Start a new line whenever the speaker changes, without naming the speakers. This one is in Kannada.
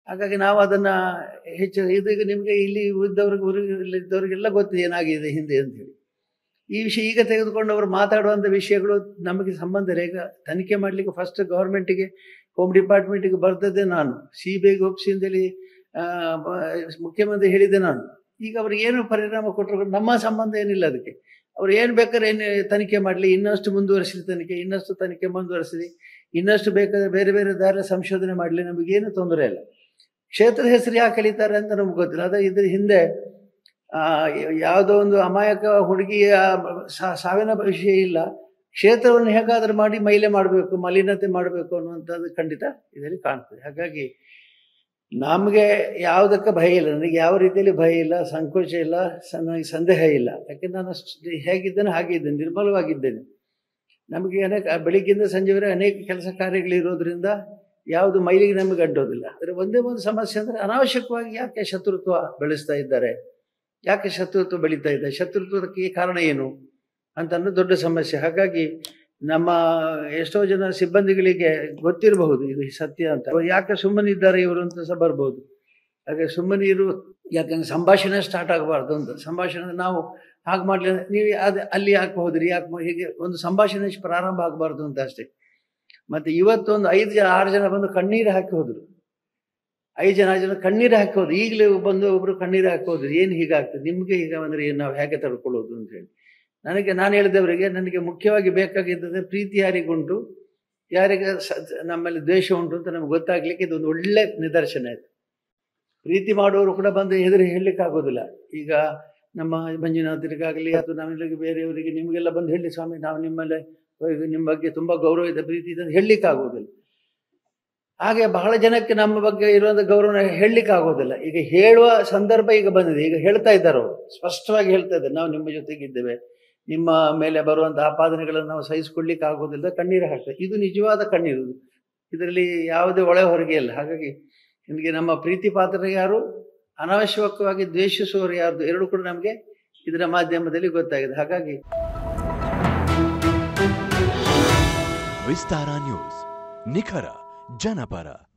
ಹಾಗಾಗಿ ನಾವು ಅದನ್ನು ಹೆಚ್ಚು ಇದೀಗ ನಿಮಗೆ ಇಲ್ಲಿ ಇದ್ದವ್ರಿಗೆ ಊರಿದ್ದವರಿಗೆಲ್ಲ ಗೊತ್ತಿದೆ ಏನಾಗಿದೆ ಹಿಂದೆ ಅಂತೇಳಿ ಈ ವಿಷಯ ಈಗ ತೆಗೆದುಕೊಂಡು ಅವರು ಮಾತಾಡುವಂಥ ವಿಷಯಗಳು ನಮಗೆ ಸಂಬಂಧ ಇಲ್ಲ ಈಗ ತನಿಖೆ ಮಾಡಲಿಕ್ಕೆ ಫಸ್ಟ್ ಗೌರ್ಮೆಂಟಿಗೆ ಹೋಮ್ ಡಿಪಾರ್ಟ್ಮೆಂಟಿಗೆ ಬರ್ತದೆ ನಾನು ಸಿ ಬಿ ಐಗೆ ಒಪ್ಪಿಸಿ ಅಂತೇಳಿ ಆ, ಬ- ಮುಖ್ಯಮಂತ್ರಿ ಹೇಳಿದ್ದೆ ನಾನು ಈಗ ಅವ್ರು ಏನು ಪರಿಣಾಮ ಕೊಟ್ಟರು ನಮ್ಮ ಸಂಬಂಧ ಏನಿಲ್ಲ ಅದಕ್ಕೆ ಅವ್ರು ಏನು ಬೇಕಾದ್ರೆ ಏನು ತನಿಖೆ ಮಾಡಲಿ ಇನ್ನಷ್ಟು ಮುಂದುವರಿಸಲಿ ತನಿಖೆ ಇನ್ನಷ್ಟು ತನಿಖೆ ಮುಂದುವರಿಸಲಿ ಇನ್ನಷ್ಟು ಬೇಕಾದ್ರೆ ಬೇರೆ ಬೇರೆ ದಾರಿ ಸಂಶೋಧನೆ ಮಾಡಲಿ ನಮಗೇನು ತೊಂದರೆ ಇಲ್ಲ ಕ್ಷೇತ್ರದ ಹೆಸರು ಯಾಕೆ ಕಲಿತಾರೆ ಅಂತ ನಮ್ಗೆ ಗೊತ್ತಿಲ್ಲ ಅದೇ ಇದ್ರ ಹಿಂದೆ ಆ, ಯಾವುದೋ ಒಂದು ಅಮಾಯಕ ಹುಡುಗಿಯ ಸಾ- ಸಾವಿನ ವಿಷಯ ಇಲ್ಲ ಕ್ಷೇತ್ರವನ್ನು ಹೇಗಾದರೂ ಮಾಡಿ ಮೈಲೆ ಮಾಡಬೇಕು ಮಲಿನತೆ ಮಾಡಬೇಕು ಅನ್ನುವಂಥದ್ದು ಖಂಡಿತ ಇದರಲ್ಲಿ ಕಾಣ್ತದೆ ಹಾಗಾಗಿ ನಮಗೆ ಯಾವುದಕ್ಕೆ ಭಯ ಇಲ್ಲ ನನಗೆ ಯಾವ ರೀತಿಯಲ್ಲಿ ಭಯ ಇಲ್ಲ ಸಂಕೋಚ ಇಲ್ಲ ಸ- ನನಗೆ ಸಂದೇಹ ಇಲ್ಲ ಯಾಕೆಂದ್ರೆ ನಾನು ಸ್- ಹೇಗಿದ್ದೇನೆ ಹಾಗೆ ಇದ್ದೇನೆ ನಿರ್ಮಲವಾಗಿದ್ದೇನೆ ನಮಗೆ ಅನೇಕ ಬೆಳಿಗ್ಗೆಯಿಂದ ಸಂಜೆವರೆಗೆ ಅನೇಕ ಕೆಲಸ ಕಾರ್ಯಗಳಿರೋದ್ರಿಂದ ಯಾವುದು ಮೈಲಿಗೆ ನಮಗೆ ಅಡ್ಡೋದಿಲ್ಲ ಆದರೆ ಒಂದೇ ಒಂದು ಸಮಸ್ಯೆ ಅಂದರೆ ಅನಾವಶ್ಯಕವಾಗಿ ಯಾಕೆ ಶತ್ರುತ್ವ ಬೆಳೆಸ್ತಾ ಇದ್ದಾರೆ ಯಾಕೆ ಶತ್ರುತ್ವ ಬೆಳೀತಾ ಇದೆ ಶತ್ರುತ್ವಕ್ಕೆ ಕಾರಣ ಏನು ಅಂತ ಅನ್ನೋದು ದೊಡ್ಡ ಸಮಸ್ಯೆ ಹಾಗಾಗಿ ನಮ್ಮ ಎಷ್ಟೋ ಜನ ಸಿಬ್ಬಂದಿಗಳಿಗೆ ಗೊತ್ತಿರಬಹುದು ಇದು ಸತ್ಯ ಅಂತ ಅವ್ರು ಯಾಕೆ ಸುಮ್ಮನಿದ್ದಾರೆ ಇವರು ಅಂತ ಸಹ ಬರ್ಬೋದು ಹಾಗೆ ಸುಮ್ಮನೆ ಇರು ಯಾಕಂದ್ರೆ ಸಂಭಾಷಣೆ ಸ್ಟಾರ್ಟ್ ಆಗಬಾರ್ದು ಅಂತ ಸಂಭಾಷಣೆ ನಾವು ಹಾಗೆ ಮಾಡಲಿ ನೀವು ಅದು ಅಲ್ಲಿ ಯಾಕೆ ಹೋದ್ರಿ ಯಾಕೆ ಮಾ- ಹೀಗೆ ಒಂದು ಸಂಭಾಷಣೆ ಪ್ರಾರಂಭ ಆಗಬಾರ್ದು ಅಂತ ಅಷ್ಟೇ ಮತ್ತೆ ಇವತ್ತೊಂದು ಐದು ಜನ ಆರು ಜನ ಬಂದು ಕಣ್ಣೀರು ಹಾಕಿ ಹೋದ್ರು ಐದು ಜನ ಆರು ಜನ ಕಣ್ಣೀರು ಹಾಕಿ ಹೋದ್ರು ಈಗಲೇ ಬಂದು ಒಬ್ರು ಕಣ್ಣೀರು ಹಾಕಿ ಹೋದ್ರು ಏನು ಹೀಗಾಗ್ತದೆ ನಿಮಗೆ ಹೀಗೆ ಬಂದ್ರೆ ಏನು ನಾವು ಹೇಗೆ ತಡ್ಕೊಳ್ಳೋದು ಅಂತ ಹೇಳಿ ನನಗೆ ನಾನು ಹೇಳಿದವರಿಗೆ ನನಗೆ ಮುಖ್ಯವಾಗಿ ಬೇಕಾಗಿದ್ದದೆ ಪ್ರೀತಿ ಯಾರಿಗುಂಟು ಯಾರಿಗೆ ಸ- ನಮ್ಮಲ್ಲಿ ದ್ವೇಷ ಉಂಟು ಅಂತ ನಮ್ಗೆ ಗೊತ್ತಾಗ್ಲಿಕ್ಕೆ ಇದೊಂದು ಒಳ್ಳೆ ನಿದರ್ಶನ ಆಯ್ತು ಪ್ರೀತಿ ಮಾಡುವವರು ಕೂಡ ಬಂದು ಹೆದರಿ ಹೇಳಲಿಕ್ಕೆ ಆಗೋದಿಲ್ಲ ಈಗ ನಮ್ಮ ಮಂಜುನಾಥರಿಗಾಗಲಿ ಅಥವಾ ನಮಗೆ ಬೇರೆಯವರಿಗೆ ನಿಮಗೆಲ್ಲ ಬಂದು ಹೇಳಿ ಸ್ವಾಮಿ ನಾವು ನಿಮ್ಮಲ್ಲಿ ನಿಮ್ಮ ಬಗ್ಗೆ ತುಂಬ ಗೌರವ ಇದೆ ಪ್ರೀತಿ ಇದೆ ಅಂತ ಹೇಳಲಿಕ್ಕೆ ಆಗೋದಿಲ್ಲ ಹಾಗೆ ಬಹಳ ಜನಕ್ಕೆ ನಮ್ಮ ಬಗ್ಗೆ ಇರುವಂಥ ಗೌರವನ ಹೇಳಲಿಕ್ಕೆ ಆಗೋದಿಲ್ಲ ಈಗ ಹೇಳುವ ಸಂದರ್ಭ ಈಗ ಬಂದಿದೆ ಈಗ ಹೇಳ್ತಾ ಇದ್ದಾರೆ ಅವರು ಸ್ಪಷ್ಟವಾಗಿ ಹೇಳ್ತಾ ಇದ್ದಾರೆ ನಾವು ನಿಮ್ಮ ಜೊತೆಗಿದ್ದೇವೆ ನಿಮ್ಮ ಮೇಲೆ ಬರುವಂಥ ಆಪಾದನೆಗಳನ್ನು ನಾವು ಸಹಿಸಿಕೊಳ್ಳಿಕ್ಕೆ ಆಗೋದಿಲ್ಲ ಕಣ್ಣೀರು ಹಾಕ್ತೇವೆ ಇದು ನಿಜವಾದ ಕಣ್ಣೀರು ಇದರಲ್ಲಿ ಯಾವುದೇ ಒಳೆ ಹೊರಗೆ ಇಲ್ಲ ಹಾಗಾಗಿ ನಿಮಗೆ ನಮ್ಮ ಪ್ರೀತಿ ಪಾತ್ರ ಯಾರು ಅನಾವಶ್ಯಕವಾಗಿ ದ್ವೇಷಿಸುವವರು ಯಾರ್ದು ಎರಡು ಕೂಡ ನಮಗೆ ಇದರ ಮಾಧ್ಯಮದಲ್ಲಿ ಗೊತ್ತಾಗಿದೆ ಹಾಗಾಗಿ
ವಿಸ್ತಾರ ನ್ಯೂಸ್ ನಿಖರ ಜನಪರ